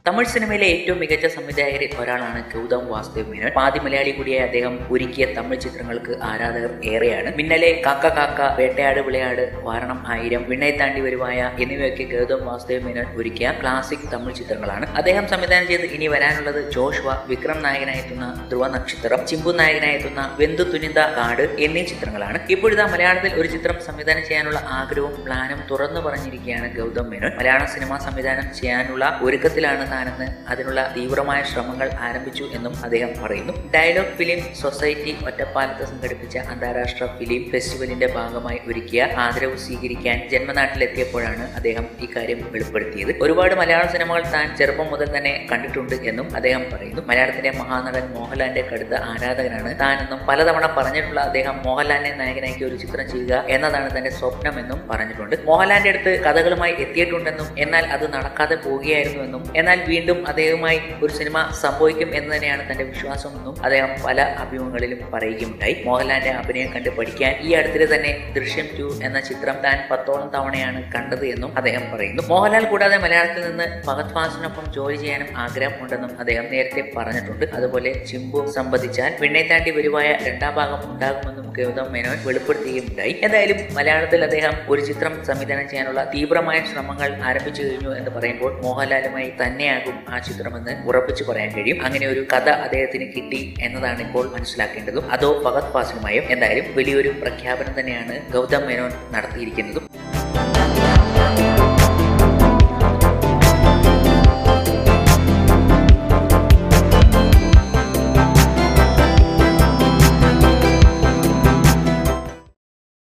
തമിഴ് സിനിമയിലെ ഏറ്റവും മികച്ച സംവിധായകരിൽ ഒരാളാണ് ഗൗതം വാസുദേവ് മേനോൻ പാതി മലയാളി കൂടിയായ അദ്ദേഹം ഒരുക്കിയ തമിഴ് ചിത്രങ്ങൾക്ക് ആരാധകർ ഏറെയാണ് മിന്നലെ കാക്ക കാക്ക വേട്ടയാട് വിളയാട് വാരണം ആയിരം വിണ്ണയെ താണ്ടി വരുവായ എന്നിവയൊക്കെ ഗൗതം വാസുദേവ് മേനോൻ ഒരുക്കിയ ക്ലാസിക് തമിഴ് ചിത്രങ്ങളാണ് അദ്ദേഹം സംവിധാനം ചെയ്ത് ഇനി വരാനുള്ളത് ജോഷ്വ വിക്രം നായകനായെത്തുന്ന ധ്രുവ നക്ഷത്രം ചിമ്പു നായകനായെത്തുന്ന വെന്തു തുനിന്ത കാട് എന്നീ ചിത്രങ്ങളാണ് ഇപ്പോഴിതാ മലയാളത്തിൽ ഒരു ചിത്രം സംവിധാനം ചെയ്യാനുള്ള ആഗ്രഹവും പ്ലാനും തുറന്നു പറഞ്ഞിരിക്കുകയാണ് ഗൗതം മേനോൻ മലയാള സിനിമ സംവിധാനം ചെയ്യാനുള്ള ഒരുക്കത്തിലാണ് താനെന്ന് അതിനുള്ള തീവ്രമായ ശ്രമങ്ങൾ ആരംഭിച്ചു എന്നും അദ്ദേഹം പറയുന്നു ഡയലോഗ് ഫിലിം സൊസൈറ്റി ഒറ്റപ്പാലത്ത് സംഘടിപ്പിച്ച അന്താരാഷ്ട്ര ഫിലിം ഫെസ്റ്റിവലിന്റെ ഭാഗമായി ഒരുക്കിയ ആദരവ് സ്വീകരിക്കാൻ ജന്മനാട്ടിലെത്തിയപ്പോഴാണ് അദ്ദേഹം ഇക്കാര്യം വെളിപ്പെടുത്തിയത് ഒരുപാട് മലയാള സിനിമകൾ താൻ ചെറുപ്പം മുതൽ തന്നെ കണ്ടിട്ടുണ്ട് എന്നും അദ്ദേഹം പറയുന്നു മലയാളത്തിലെ മഹാനടൻ മോഹൻലാലിന്റെ കടുത്ത ആരാധകനാണ് താനെന്നും പലതവണ പറഞ്ഞിട്ടുള്ള അദ്ദേഹം മോഹൻലാലിനെ നായകനാക്കി ഒരു ചിത്രം ചെയ്യുക എന്നതാണ് തന്റെ സ്വപ്നമെന്നും പറഞ്ഞിട്ടുണ്ട് മോഹൻലാലിന്റെ അടുത്ത് കഥകളുമായി എത്തിയിട്ടുണ്ടെന്നും എന്നാൽ അത് നടക്കാതെ പോവുകയായിരുന്നുവെന്നും എന്നാൽ വീണ്ടും അദ്ദേഹവുമായി ഒരു സിനിമ സംഭവിക്കും എന്ന് തന്നെയാണ് തന്റെ വിശ്വാസമെന്നും അദ്ദേഹം പല അഭിമുഖങ്ങളിലും പറയുകയുണ്ടായി മോഹൻലാലിന്റെ അഭിനയം കണ്ട് പഠിക്കാൻ ഈ അടുത്തിടെ തന്നെ ദൃശ്യം ടു എന്ന ചിത്രം താൻ പത്തോളം തവണയാണ് കണ്ടത് എന്നും അദ്ദേഹം പറയുന്നു മോഹൻലാൽ കൂടാതെ മലയാളത്തിൽ നിന്ന് ഭഗത് ഫാസിനൊപ്പം ജോലി ചെയ്യാനും ആഗ്രഹമുണ്ടെന്നും അദ്ദേഹം നേരത്തെ പറഞ്ഞിട്ടുണ്ട് അതുപോലെ ചിമ്പു സംബന്ധിച്ചാൽ വിണ്ണെ താണ്ടി വരുവായ രണ്ടാം ഭാഗം ഉണ്ടാകുമെന്നും ഗൗതം മേനോൻ വെളിപ്പെടുത്തുകയുണ്ടായി എന്തായാലും മലയാളത്തിൽ അദ്ദേഹം ഒരു ചിത്രം സംവിധാനം ചെയ്യാനുള്ള തീവ്രമായ ശ്രമങ്ങൾ ആരംഭിച്ചു കഴിഞ്ഞു എന്ന് പറയുമ്പോൾ മോഹൻലാലുമായി തന്നെയാകും ആ ചിത്രമെന്ന് ഉറപ്പിച്ചു പറയാൻ കഴിയും അങ്ങനെ ഒരു കഥ അദ്ദേഹത്തിന് കിട്ടി എന്നതാണ് ഇപ്പോൾ മനസ്സിലാക്കേണ്ടതും അതോ ഭഗത് ഫാസിലുമായോ എന്തായാലും വലിയൊരു പ്രഖ്യാപനം തന്നെയാണ് ഗൗതം മേനോൻ നടത്തിയിരിക്കുന്നതും